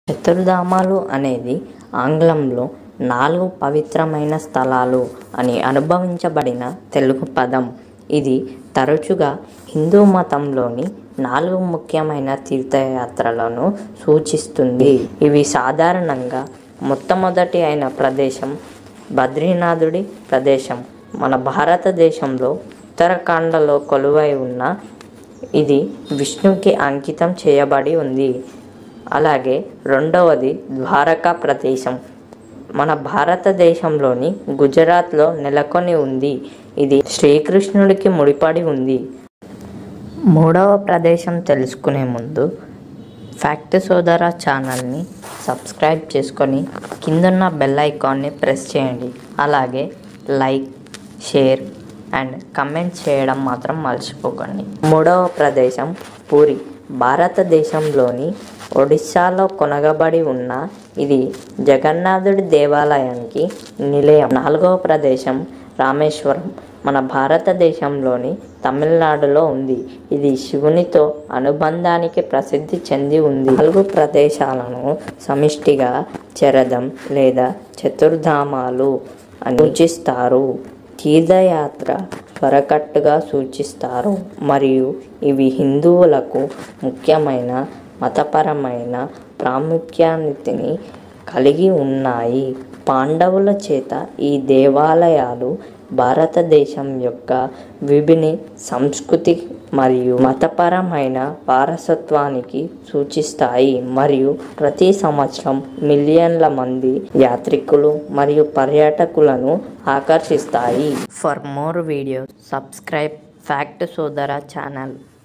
చతుర్ధామాలు అనేది ఆంగ్లంలో నాలుగు పవిత్రమైన స్థలాలు అని అనుభవించబడిన తెలుగు పదం ఇది తరచుగా హిందూ మతంలోని నాలుగు ముఖ్యమైన తీర్థయాత్రలను సూచిస్తుంది ఇవి సాధారణంగా మొట్టమొదటి అయిన ప్రదేశం బద్రీనాథుడి ప్రదేశం మన భారతదేశంలో ఉత్తరాఖండలో కొలువై ఉన్న ఇది విష్ణుకి అంకితం చేయబడి ఉంది అలాగే రెండవది ద్వారకా ప్రదేశం మన భారతదేశంలోని గుజరాత్లో నెలకొని ఉంది ఇది శ్రీకృష్ణుడికి ముడిపడి ఉంది మూడవ ప్రదేశం తెలుసుకునే ముందు ఫ్యాక్ట్ సోదర ఛానల్ని సబ్స్క్రైబ్ చేసుకొని కిందున్న బెల్ ఐకాన్ని ప్రెస్ చేయండి అలాగే లైక్ షేర్ అండ్ కమెంట్ చేయడం మాత్రం మర్చిపోకండి మూడవ ప్రదేశం పూరి భారతదేశంలోని ఒడిశాలో కొనగబడి ఉన్న ఇది జగన్నాథుడి దేవాలయానికి నిలయం నాలుగవ ప్రదేశం రామేశ్వరం మన భారతదేశంలోని తమిళనాడులో ఉంది ఇది శివునితో అనుబంధానికి ప్రసిద్ధి చెంది ఉంది నాలుగు ప్రదేశాలను సమిష్టిగా చరదం లేదా చతుర్ధామాలు అని సూచిస్తారు తీర్థయాత్ర త్వరకట్టుగా సూచిస్తారు మరియు ఇవి హిందువులకు ముఖ్యమైన మతపరమైన ప్రాముఖ్యాన్ని కలిగి ఉన్నాయి పాండవుల చేత ఈ దేవాలయాలు భారతదేశం యొక్క విభిన్న సంస్కృతి మరియు మతపరమైన వారసత్వానికి సూచిస్తాయి మరియు ప్రతి సంవత్సరం మిలియన్ల మంది యాత్రికులు మరియు పర్యాటకులను ఆకర్షిస్తాయి for more videos subscribe fact సోదర ఛానల్